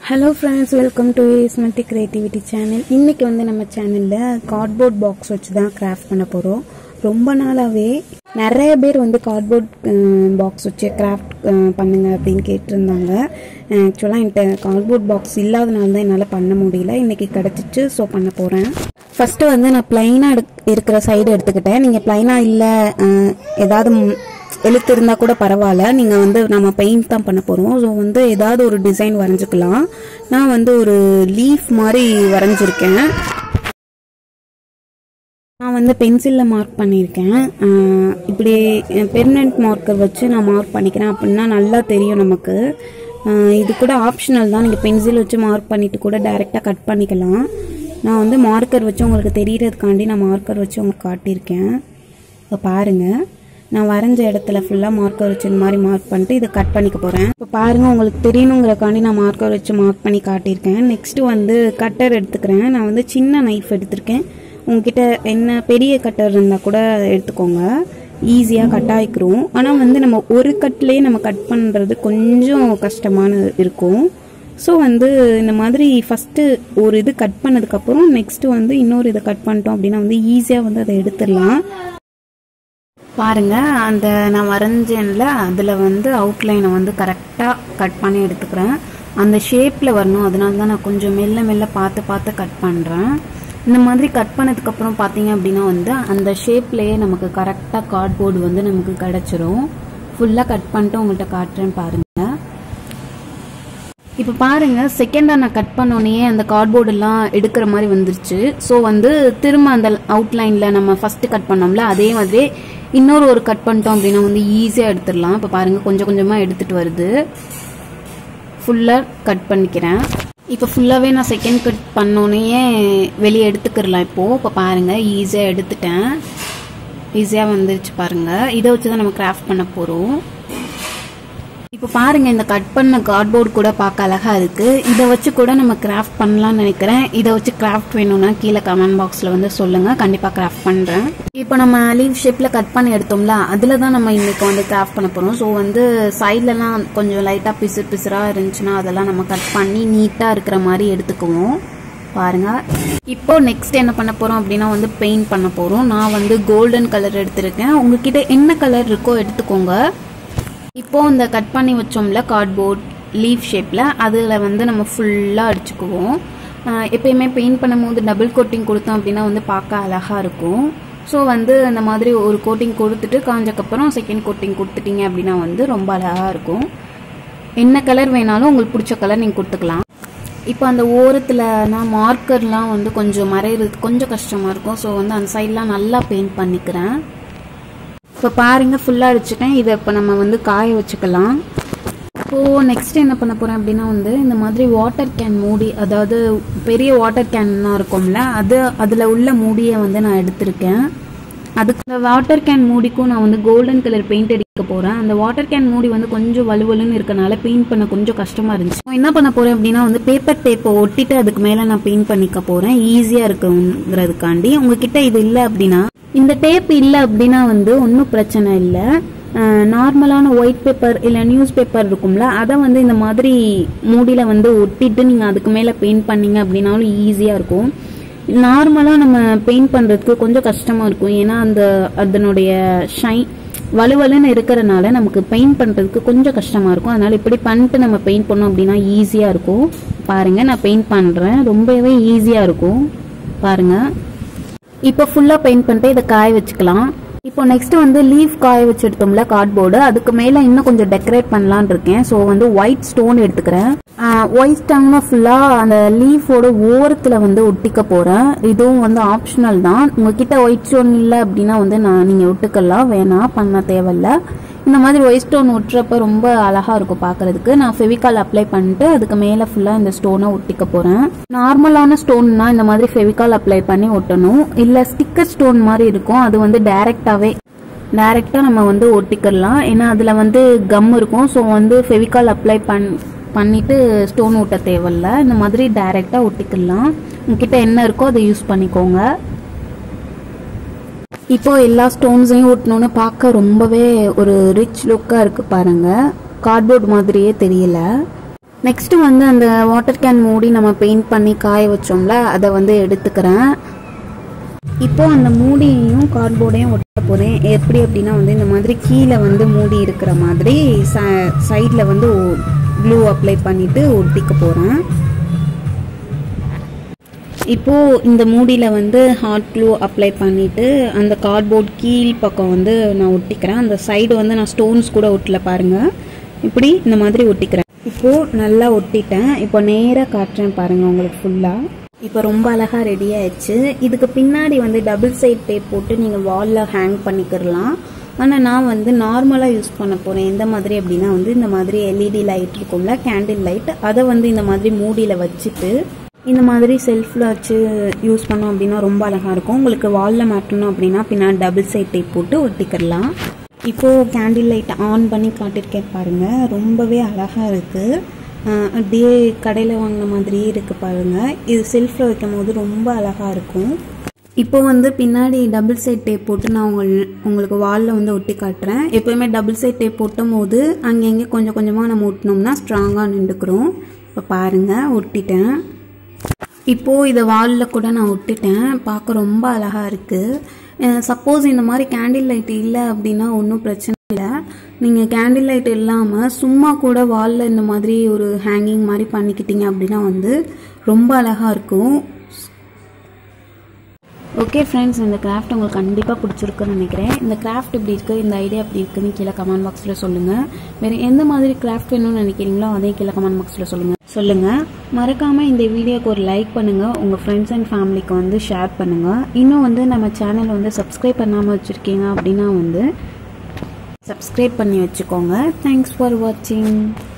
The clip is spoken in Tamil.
hello friends welcome to multi creativity channel இன்னைக்கு வந்து நம்ம சேனலில் கார்ட்போர்ட் பாக்ஸ் வச்சு தான் கிராஃப்ட் பண்ண போகிறோம் ரொம்ப நாளாகவே நிறைய பேர் வந்து கார்ட்போர்ட் பாக்ஸ் வச்சு கிராஃப்ட் பண்ணுங்க அப்படின்னு கேட்டிருந்தாங்க ஆக்சுவலாக என்கிட்ட கார்ட்போர்ட் பாக்ஸ் இல்லாதனால தான் என்னால் பண்ண முடியல இன்னைக்கு கிடச்சிச்சு ஸோ பண்ண போகிறேன் ஃபஸ்ட்டு வந்து நான் ப்ளைனாக இருக்கிற சைடு எடுத்துக்கிட்டேன் நீங்கள் ப்ளைனாக இல்லை ஏதாவது ம், எழுத்து இருந்தால் கூட பரவாயில்ல நீங்கள் வந்து நம்ம பெயிண்ட் தான் பண்ண போகிறோம் ஸோ வந்து ஏதாவது ஒரு டிசைன் வரைஞ்சிக்கலாம் நான் வந்து ஒரு லீஃப் மாதிரி வரைஞ்சிருக்கேன் நான் வந்து பென்சிலில் மார்க் பண்ணியிருக்கேன் ஆஹ் இப்படி பெர்மனன்ட் மார்க்கர் வச்சு நான் மார்க் பண்ணிக்கிறேன் அப்படின்னா நல்லா தெரியும் நமக்கு ஆஹ் இது கூட ஆப்ஷனல் தான் நீங்கள் பென்சில் வச்சு மார்க் பண்ணிட்டு கூட டைரெக்டாக கட் பண்ணிக்கலாம் நான் வந்து மார்க்கர் வச்சு உங்களுக்கு தெரியறதுக்காண்டி நான் மார்க்கர் வச்சு உங்களுக்கு காட்டியிருக்கேன் இப்போ பாருங்கள் நான் வரைஞ்ச இடத்துல ஃபுல்லாக மார்க்கர் வச்சு இந்த மாதிரி மார்க் பண்ணிட்டு இதை கட் பண்ணிக்க போகிறேன் இப்போ பாருங்கள் உங்களுக்கு தெரியணுங்கிறக்காண்டி நான் மார்க்கர் வச்சு மார்க் பண்ணி காட்டியிருக்கேன் நெக்ஸ்ட்டு வந்து கட்டர் எடுத்துக்கிறேன் நான் வந்து சின்ன நைஃப் எடுத்திருக்கேன் உங்ககிட்ட என்ன பெரிய கட்டர் இருந்தால் கூட எடுத்துக்கோங்க ஈஸியாக கட் ஆகிக்கிறோம் ஆனால் வந்து நம்ம ஒரு கட்லேயே நம்ம கட் பண்ணுறது கொஞ்சம் கஷ்டமான இருக்கும் ஸோ வந்து இந்த மாதிரி ஃபஸ்ட்டு ஒரு இது கட் பண்ணதுக்கப்புறம் நெக்ஸ்ட்டு வந்து இன்னொரு இதை கட் பண்ணிட்டோம் அப்படின்னா வந்து ஈஸியாக வந்து அதை எடுத்துடலாம் பாருங்க அந்த நான் வரைஞ்சேன்ல அதில் வந்து அவுட்லைனை வந்து கரெக்டாக கட் பண்ணி எடுத்துக்கிறேன் அந்த ஷேப்பில் வரணும் அதனால தான் நான் கொஞ்சம் மெல்ல மெல்ல பார்த்து பார்த்து கட் பண்ணுறேன் இந்த மாதிரி கட் பண்ணதுக்கப்புறம் பார்த்தீங்க அப்படின்னா வந்து அந்த ஷேப்லேயே நமக்கு கரெக்டாக கார்ட்போர்டு வந்து நமக்கு கிடச்சிரும் ஃபுல்லாக கட் பண்ணிட்டு உங்கள்கிட்ட காட்டுறேன் பாருங்கள் இப்போ பாருங்க செகண்டாக நான் கட் பண்ணோன்னே அந்த கார்ட்போர்டு எல்லாம் எடுக்கிற மாதிரி வந்துருச்சு ஸோ வந்து திரும்ப அந்த அவுட்லைனில் நம்ம ஃபர்ஸ்ட் கட் பண்ணோம்ல அதே மாதிரி இன்னொரு ஒரு கட் பண்ணிட்டோம் அப்படின்னா வந்து ஈஸியாக எடுத்துடலாம் இப்போ பாருங்க கொஞ்சம் கொஞ்சமாக எடுத்துட்டு வருது ஃபுல்லாக கட் பண்ணிக்கிறேன் இப்போ ஃபுல்லாகவே நான் செகண்ட் கட் பண்ணோன்னே வெளியே எடுத்துக்கிறலாம் இப்போது இப்போ பாருங்கள் ஈஸியாக எடுத்துட்டேன் ஈஸியாக வந்துருச்சு பாருங்கள் இதை வச்சு தான் நம்ம கிராஃப்ட் பண்ண போகிறோம் இப்போ பாருங்க இந்த கட் பண்ண கார்ட்போர்டு கூட பார்க்க அழகா இருக்கு இதை வச்சு கூட நம்ம கிராஃப்ட் பண்ணலாம்னு நினைக்கிறேன் இதை வச்சு கிராஃப்ட் வேணும்னா கீழே கமெண்ட் பாக்ஸ்ல வந்து சொல்லுங்க கண்டிப்பா கிராஃப்ட் பண்றேன் இப்போ நம்ம லீவ் ஷேப்ல கட் பண்ணி எடுத்தோம்ல அதுல தான் நம்ம இன்னைக்கு வந்து கிராஃப்ட் பண்ண போறோம் ஸோ வந்து சைட்லலாம் கொஞ்சம் லைட்டா பிசு பிசுறா இருந்துச்சுன்னா அதெல்லாம் நம்ம கட் பண்ணி நீட்டா இருக்கிற மாதிரி எடுத்துக்குவோம் பாருங்க இப்போ நெக்ஸ்ட் என்ன பண்ண போறோம் அப்படின்னா வந்து பெயிண்ட் பண்ண போறோம் நான் வந்து கோல்டன் கலர் எடுத்திருக்கேன் உங்ககிட்ட என்ன கலர் இருக்கோ எடுத்துக்கோங்க இப்போ இந்த கட் பண்ணி வச்சோம்ல கார்ட்போர்ட் லீஃப் ஷேப்பில் அதில் வந்து நம்ம ஃபுல்லாக அடிச்சுக்குவோம் ஆஹ் எப்பயுமே பெயிண்ட் பண்ணும்போது டபுள் கோட்டிங் கொடுத்தோம் அப்படின்னா வந்து பார்க்க அழகாக இருக்கும் ஸோ வந்து அந்த மாதிரி ஒரு கோட்டிங் கொடுத்துட்டு காஞ்சக்கப்புறம் செகண்ட் கோட்டிங் கொடுத்துட்டீங்க அப்படின்னா வந்து ரொம்ப அழகாக இருக்கும் என்ன கலர் வேணாலும் உங்களுக்கு பிடிச்ச கலர் நீங்கள் கொடுத்துக்கலாம் இப்போ அந்த ஓரத்தில் நான் மார்க்கர்லாம் வந்து கொஞ்சம் மறையிறது கொஞ்சம் கஷ்டமாக இருக்கும் ஸோ வந்து அந்த சைட்லாம் நல்லா பெயிண்ட் பண்ணிக்கிறேன் இப்போ பாருங்க ஃபுல்லாக அடிச்சிட்டேன் இதை இப்போ நம்ம வந்து காய வச்சுக்கலாம் இப்போது நெக்ஸ்ட் என்ன பண்ண போகிறேன் அப்படின்னா வந்து இந்த மாதிரி வாட்டர் கேன் மூடி அதாவது பெரிய வாட்டர் கேன்லாம் இருக்கும்ல அது அதில் உள்ள மூடியை வந்து நான் எடுத்திருக்கேன் அதுக்கு இந்த வாட்டர் கேன் மூடிக்கும் நான் வந்து கோல்டன் கலர் பெயிண்ட் அடிக்க போகிறேன் அந்த வாட்டர் கேன் மூடி வந்து கொஞ்சம் வலுவலுன்னு இருக்கனால பெயிண்ட் பண்ண கொஞ்சம் கஷ்டமாக இருந்துச்சு நான் என்ன பண்ண போகிறேன் அப்படின்னா வந்து பேப்பர் டேப்பை ஒட்டிட்டு அதுக்கு மேலே நான் பெயிண்ட் பண்ணிக்க போகிறேன் ஈஸியாக இருக்குங்கிறதுக்காண்டி உங்ககிட்ட இது இல்லை அப்படின்னா இந்த டேப் இல்லை அப்படின்னா வந்து ஒன்றும் பிரச்சனை இல்லை நார்மலான ஒயிட் பேப்பர் இல்லை நியூஸ் பேப்பர் இருக்கும்ல அதை வந்து இந்த மாதிரி மூடியில் வந்து ஒட்டிட்டு நீங்கள் அதுக்கு மேலே பெயிண்ட் பண்ணீங்க அப்படின்னாலும் ஈஸியாக இருக்கும் நார்மலாக நம்ம பெயிண்ட் பண்ணுறதுக்கு கொஞ்சம் கஷ்டமாக இருக்கும் ஏன்னா அந்த அதனுடைய ஷைன் வலுவலுன்னு இருக்கிறனால நமக்கு பெயிண்ட் பண்ணுறதுக்கு கொஞ்சம் கஷ்டமாக இருக்கும் அதனால் இப்படி பண்ணிட்டு நம்ம பெயிண்ட் பண்ணோம் அப்படின்னா ஈஸியாக இருக்கும் பாருங்கள் நான் பெயிண்ட் பண்ணுறேன் ரொம்பவே ஈஸியாக இருக்கும் பாருங்கள் இப்போ ஃபுல்லாக பெயிண்ட் பண்ணிட்டு இதை காய வச்சுக்கலாம் இப்போ நெக்ஸ்ட் வந்து லீஃப் காய வச்சு எடுத்தோம்ல கார்ட்போர்டு அதுக்கு மேலே இன்னும் கொஞ்சம் டெக்கரேட் பண்ணலான்னு இருக்கேன் ஸோ வந்து ஒயிட் ஸ்டோன் எடுத்துக்கிறேன் ஒயிட் ஸ்டோன்னா ஃபுல்லாக அந்த லீஃபோட ஓரத்தில் வந்து ஒட்டிக்க போகிறேன் இதுவும் வந்து ஆப்ஷனல் தான் உங்ககிட்ட ஒயிட் ஸ்டோன் இல்லை அப்படின்னா வந்து நான் நீங்கள் ஒட்டுக்கலாம் வேணாம் பண்ண தேவையில்ல இந்த மாதிரி ஒயிட் ஸ்டோன் ஒட்டுறப்ப ரொம்ப அழகாக இருக்கும் பார்க்கறதுக்கு நான் ஃபெவிகால் அப்ளை பண்ணிட்டு அதுக்கு மேலே ஃபுல்லாக இந்த ஸ்டோனை ஒட்டிக்க போகிறேன் நார்மலான ஸ்டோன்னா இந்த மாதிரி ஃபெவிகால் அப்ளை பண்ணி ஒட்டணும் இல்லை ஸ்டிக்கர் ஸ்டோன் மாதிரி இருக்கும் அது வந்து டைரெக்டாகவே டைரெக்டாக நம்ம வந்து ஒட்டிக்கிடலாம் ஏன்னா அதில் வந்து கம் இருக்கும் ஸோ வந்து ஃபெவிகால் அப்ளை பண் பண்ணிட்டு ஸ்டோன் ஒட்ட தேவையில்ல இந்த மாதிரி டைரெக்டாக ஒட்டிக்கிடலாம் உங்ககிட்ட என்ன இருக்கோ அதை யூஸ் பண்ணிக்கோங்க இப்போ எல்லா ஸ்டோன்ஸையும் ஒட்டணும்னு பார்க்க ரொம்பவே ஒரு ரிச் லுக்காக இருக்குது பாருங்க கார்ட்போர்ட் மாதிரியே தெரியல நெக்ஸ்ட்டு வந்து அந்த வாட்டர் கேன் மூடி நம்ம பெயிண்ட் பண்ணி காய வச்சோம்ல அதை வந்து எடுத்துக்கிறேன் இப்போ அந்த மூடியையும் கார்ட்போர்டையும் ஒட்ட போகிறேன் எப்படி அப்படின்னா வந்து இந்த மாதிரி கீழே வந்து மூடி இருக்கிற மாதிரி ச சைடில் வந்து க்ளூ அப்ளை பண்ணிவிட்டு ஒட்டிக்க போகிறேன் இப்போது இந்த மூடியில் வந்து ஹாட் க்ளூ அப்ளை பண்ணிவிட்டு அந்த கார்ட்போர்ட் கீழ் பக்கம் வந்து நான் ஒட்டிக்கிறேன் அந்த சைடு வந்து நான் ஸ்டோன்ஸ் கூட ஒட்டல பாருங்கள் இப்படி இந்த மாதிரி ஒட்டிக்கிறேன் இப்போது நல்லா ஒட்டிட்டேன் இப்போ நேராக காட்டுறேன் பாருங்கள் உங்களுக்கு ஃபுல்லாக இப்போ ரொம்ப அழகாக ரெடி ஆயிடுச்சு இதுக்கு பின்னாடி வந்து டபுள் சைட் டேப் போட்டு நீங்கள் வாலில் ஹேங் பண்ணிக்கிறலாம் ஆனால் நான் வந்து நார்மலாக யூஸ் பண்ண போகிறேன் எந்த மாதிரி அப்படின்னா வந்து இந்த மாதிரி எல்இடி லைட் இருக்கும்ல கேண்டில் லைட் அதை வந்து இந்த மாதிரி மூடியில் வச்சுட்டு இந்த மாதிரி செல்ஃபில் வச்சு யூஸ் பண்ணோம் அப்படின்னா ரொம்ப அழகாக இருக்கும் உங்களுக்கு வாலில் மாட்டணும் அப்படின்னா பின்னாடி டபுள் சைட் டேப் போட்டு ஒட்டிக்கிடலாம் இப்போது கேண்டில் லைட் ஆன் பண்ணி காட்டியிருக்கேன் பாருங்கள் ரொம்பவே அழகாக இருக்குது அப்படியே கடையில் வாங்கின மாதிரியே இருக்குது பாருங்கள் இது செல்ஃபில் வைக்கும் போது ரொம்ப அழகாக இருக்கும் இப்போ வந்து பின்னாடி டபுள் சைட் டேப் போட்டு நான் உங்கள் உங்களுக்கு வாலில் வந்து ஒட்டி காட்டுறேன் எப்போயுமே டபுள் சைட் டேப் ஒட்டும் போது அங்கங்கே கொஞ்சம் கொஞ்சமாக நம்ம ஒட்டினோம்னா ஸ்ட்ராங்காக நின்றுக்கிறோம் இப்போ பாருங்கள் ஒட்டிட்டேன் இப்போது இதை வாலில் கூட நான் ஒட்டிட்டேன் பார்க்க ரொம்ப அழகாக இருக்குது சப்போஸ் இந்த மாதிரி கேண்டில் லைட் இல்லை அப்படின்னா ஒன்றும் பிரச்சனை இல்லை நீங்கள் கேண்டில் லைட் இல்லாமல் சும்மா கூட வாலில் இந்த மாதிரி ஒரு ஹேங்கிங் மாதிரி பண்ணிக்கிட்டீங்க அப்படின்னா வந்து ரொம்ப அழகாக இருக்கும் ஓகே ஃப்ரெண்ட்ஸ் இந்த கிராஃப்ட் உங்களுக்கு கண்டிப்பாக பிடிச்சிருக்குன்னு நினைக்கிறேன் இந்த கிராஃப்ட் இப்படி இருக்குது இந்த ஐடியா எப்படி இருக்குன்னு கீழே கமெண்ட் பாக்ஸில் சொல்லுங்கள் வேறு எந்த மாதிரி கிராஃப்ட் வேணும்னு நினைக்கிறீங்களோ அதையும் கீழே கமெண்ட் பாக்ஸில் சொல்லுங்கள் சொல்லுங்கள் மறக்காமல் இந்த வீடியோக்கு ஒரு லைக் பண்ணுங்கள் உங்கள் ஃப்ரெண்ட்ஸ் அண்ட் ஃபேமிலிக்கு வந்து ஷேர் பண்ணுங்கள் இன்னும் வந்து நம்ம சேனலை வந்து சப்ஸ்கிரைப் பண்ணாமல் வச்சுருக்கீங்க அப்படின்னா வந்து சப்ஸ்கிரைப் பண்ணி வச்சுக்கோங்க தேங்க்ஸ் ஃபார் வாட்சிங்